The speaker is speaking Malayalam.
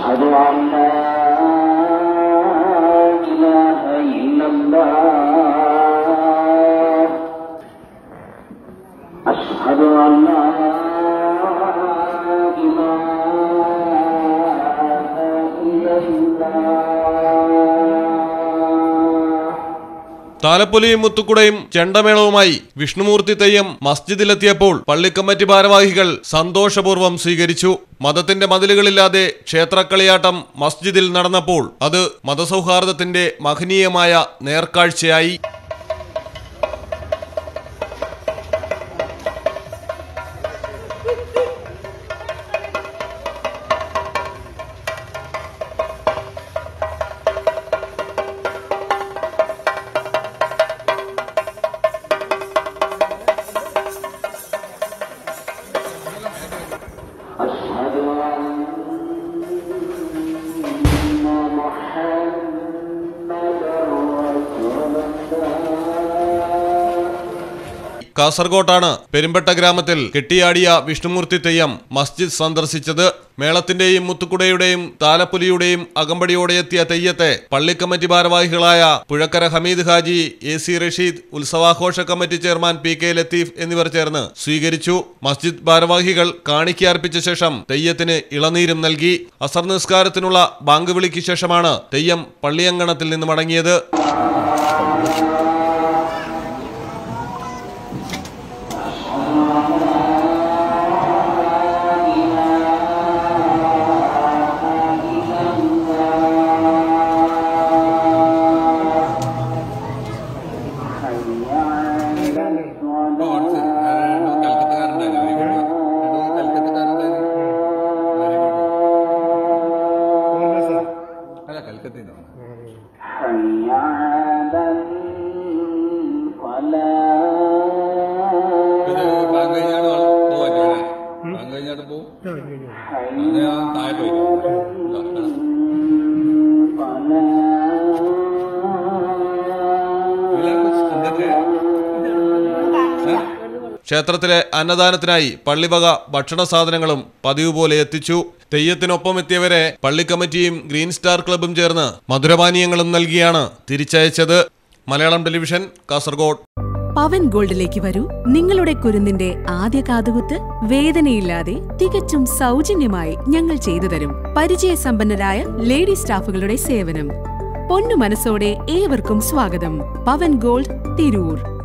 أشهد أن لا إله إلا الله أشهد أن لا إله إلا الله താലപ്പൊലിയും മുത്തുക്കുടയും ചെണ്ടമേളവുമായി വിഷ്ണുമൂർത്തി തെയ്യം മസ്ജിദിലെത്തിയപ്പോൾ പള്ളിക്കമ്മറ്റി ഭാരവാഹികൾ സന്തോഷപൂർവ്വം സ്വീകരിച്ചു മതത്തിന്റെ മതിലുകളില്ലാതെ ക്ഷേത്രക്കളിയാട്ടം മസ്ജിദിൽ നടന്നപ്പോൾ അത് മതസൗഹാർദ്ദത്തിന്റെ മഹനീയമായ നേർക്കാഴ്ചയായി أشهد أن محمدا رسول الله കാസർഗോട്ടാണ് പെരുമ്പട്ട ഗ്രാമത്തിൽ കെട്ടിയാടിയ വിഷ്ണുമൂർത്തി തെയ്യം മസ്ജിദ് സന്ദർശിച്ചത് മേളത്തിന്റെയും മുത്തുക്കുടയുടെയും താലപ്പൊലിയുടെയും അകമ്പടിയോടെ എത്തിയ തെയ്യത്തെ പള്ളിക്കമ്മിറ്റി ഭാരവാഹികളായ പുഴക്കര ഹമീദ് ഹാജി എ സി റഷീദ് ഉത്സവാഘോഷ committee chairman P K Latheef എന്നിവർ ചേർന്ന് സ്വീകരിച്ചു മസ്ജിദ് ഭാരവാഹികൾ കാണിക്കർപ്പിച്ച ശേഷം തെയ്യത്തിന് ഇളനീരും നൽകി അസർ നിസ്കാരത്തിനുള്ള ബാങ്ക് വിളിക്ക് ശേഷമാണ് തെയ്യം പള്ളിയങ്കണത്തിൽ നിന്ന് മടങ്ങിയത് അല്ല കൽക്കത്തയിൽ حي على ഇത് الفلاح ബാങ്ക് കഴിഞ്ഞാണ് പോവാൻ ബാങ്ക് കഴിഞ്ഞാട്ട് പോവും അങ്ങനെ ഞാൻ താഴെ പോയി ക്ഷേത്രത്തിലെ അന്നദാനത്തിനായി പള്ളിവക ഭക്ഷണ സാധനങ്ങളും പതിവ് പോലെ എത്തിച്ചു തെയ്യത്തിനൊപ്പം എത്തിയവരെ പള്ളി കമ്മിറ്റിയും ഗ്രീൻ സ്റ്റാർ ക്ലബും ചേർന്ന് മധുരപാനീയങ്ങളും നൽകിയാണ് തിരിച്ചയച്ചത് മലയാളം ടെലിവിഷൻ കാസർഗോഡ് പവൻ ഗോൾഡിലേക്ക് വരൂ നിങ്ങളുടെ കുരുന്നിന്റെ ആദ്യ കാതുകുത്ത് വേദനയില്ലാതെ തികച്ചും സൗജന്യമായി ഞങ്ങൾ ചെയ്തു തരും പരിചയസമ്പന്നരായ ലേഡി സ്റ്റാഫുകളുടെ സേവനം പൊന്നു മനസ്സോടെ ഏവർക്കും സ്വാഗതം പവൻ ഗോൾഡ് തിരൂർ